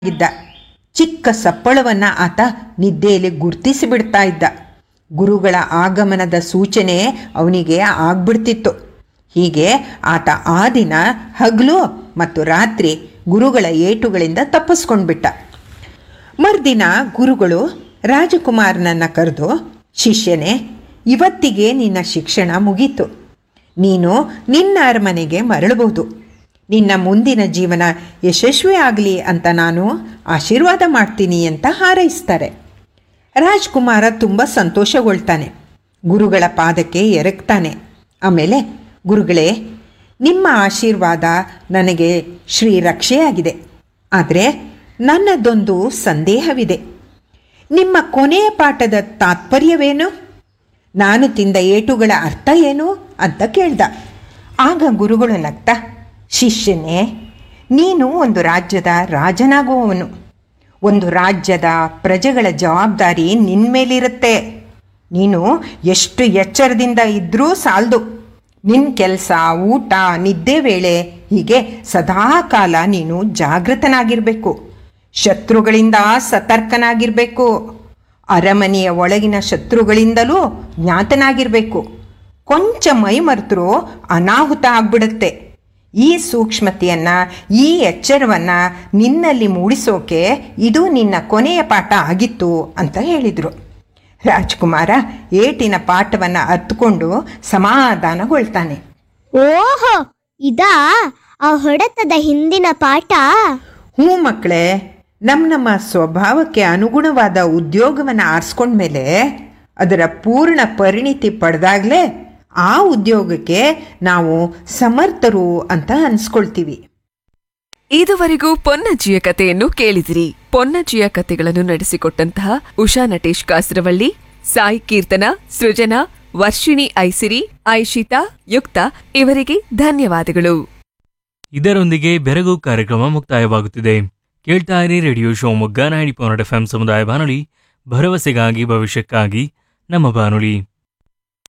ಇದ್ದ ಚಿಕ್ಕ ಸಪ್ಪಳವನ್ನು ಆತ ನಿದ್ದೆಯಲ್ಲಿ ಗುರ್ತಿಸಿ ಬಿಡ್ತಾ ಇದ್ದ ಗುರುಗಳ ಆಗಮನದ ಸೂಚನೆ ಅವನಿಗೆ ಆಗ್ಬಿಡ್ತಿತ್ತು ಹೀಗೆ ಆತ ಆ ದಿನ ಹಗಲು ಮತ್ತು ರಾತ್ರಿ ಗುರುಗಳ ಏಟುಗಳಿಂದ ತಪ್ಪಿಸ್ಕೊಂಡ್ಬಿಟ್ಟ ಮರುದಿನ ಗುರುಗಳು ರಾಜಕುಮಾರನನ್ನು ಕರೆದು ಶಿಷ್ಯನೇ ಇವತ್ತಿಗೆ ನಿನ್ನ ಶಿಕ್ಷಣ ಮುಗೀತು ನೀನು ನಿನ್ನ ಅರಮನೆಗೆ ಮರಳಬಹುದು ನಿನ್ನ ಮುಂದಿನ ಜೀವನ ಯಶಸ್ವಿ ಆಗಲಿ ಅಂತ ನಾನು ಆಶೀರ್ವಾದ ಮಾಡ್ತೀನಿ ಅಂತ ಹಾರೈಸ್ತಾರೆ ರಾಜ್ಕುಮಾರ ತುಂಬ ಸಂತೋಷಗೊಳ್ತಾನೆ ಗುರುಗಳ ಪಾದಕ್ಕೆ ಎರಗ್ತಾನೆ ಆಮೇಲೆ ಗುರುಗಳೇ ನಿಮ್ಮ ಆಶೀರ್ವಾದ ನನಗೆ ಶ್ರೀ ರಕ್ಷೆಯಾಗಿದೆ ಆದರೆ ನನ್ನದೊಂದು ಸಂದೇಹವಿದೆ ನಿಮ್ಮ ಕೊನೆಯ ಪಾಠದ ತಾತ್ಪರ್ಯವೇನು ನಾನು ತಿಂದ ಏಟುಗಳ ಅರ್ಥ ಏನು ಅಂತ ಕೇಳ್ದ ಆಗ ಗುರುಗಳು ನಗ್ತಾ ಶಿಷ್ಯನೇ ನೀನು ಒಂದು ರಾಜ್ಯದ ರಾಜನಾಗುವವನು ಒಂದು ರಾಜ್ಯದ ಪ್ರಜೆಗಳ ಜವಾಬ್ದಾರಿ ನಿನ್ನ ಮೇಲಿರುತ್ತೆ ನೀನು ಎಷ್ಟು ಎಚ್ಚರದಿಂದ ಇದ್ದರೂ ಸಾಲದು ನಿನ್ನ ಕೆಲಸ ಊಟ ನಿದ್ದೆ ವೇಳೆ ಹೀಗೆ ಸದಾಕಾಲ ನೀನು ಜಾಗೃತನಾಗಿರಬೇಕು ಶತ್ರುಗಳಿಂದ ಸತರ್ಕನಾಗಿರಬೇಕು ಅರಮನೆಯ ಒಳಗಿನ ಶತ್ರುಗಳಿಂದಲೂ ಜ್ಞಾತನಾಗಿರಬೇಕು ಕೊಂಚ ಮೈ ಮರೆತರೂ ಅನಾಹುತ ಆಗ್ಬಿಡುತ್ತೆ ಈ ಸೂಕ್ಷ್ಮತೆಯನ್ನು ಈ ಎಚ್ಚರವನ್ನು ನಿನ್ನಲ್ಲಿ ಮೂಡಿಸೋಕೆ ಇದು ನಿನ್ನ ಕೊನೆಯ ಪಾಠ ಆಗಿತ್ತು ಅಂತ ಹೇಳಿದರು ರಾಜ್ಕುಮಾರ ಏಟಿನ ಪಾಠವನ್ನು ಅರ್ಥಕೊಂಡು ಸಮಾಧಾನಗೊಳ್ತಾನೆ ಓಹೋ ಇದಾ ಆ ಹೊಡೆತದ ಹಿಂದಿನ ಪಾಠ ಹ್ಞೂ ಮಕ್ಕಳೇ ನಮ್ಮ ನಮ್ಮ ಸ್ವಭಾವಕ್ಕೆ ಅನುಗುಣವಾದ ಉದ್ಯೋಗವನ್ನು ಆರಿಸ್ಕೊಂಡ್ಮೇಲೆ ಅದರ ಪೂರ್ಣ ಪರಿಣಿತಿ ಪಡೆದಾಗಲೇ ಆ ಉದ್ಯೋಗಕ್ಕೆ ನಾವು ಸಮರ್ಥರು ಅಂತ ಅನ್ಸ್ಕೊಳ್ತೀವಿ ಇದುವರೆಗೂ ಪೊನ್ನಜ್ಜಿಯ ಕಥೆಯನ್ನು ಕೇಳಿದಿರಿ ಪೊನ್ನಜ್ಜಿಯ ಕಥೆಗಳನ್ನು ನಡೆಸಿಕೊಟ್ಟಂತಹ ಉಷಾ ನಟೇಶ್ ಕಾಸರವಳ್ಳಿ ಸಾಯಿ ಕೀರ್ತನ ಸೃಜನಾ ವರ್ಷಿಣಿ ಐಸಿರಿ ಐಶಿತಾ ಯುಕ್ತ ಇವರಿಗೆ ಧನ್ಯವಾದಗಳು ಇದರೊಂದಿಗೆ ಬೆರಗು ಕಾರ್ಯಕ್ರಮ ಮುಕ್ತಾಯವಾಗುತ್ತಿದೆ ಕೇಳ್ತಾ ಇರಿ radio Shivamogga ninety point F M ಸಮುದಾಯ ಬಾನುಲಿ ಭರವಸೆಗಾಗಿ ಭವಿಷ್ಯಕ್ಕಾಗಿ ನಮ್ಮ ಬಾನುಲಿ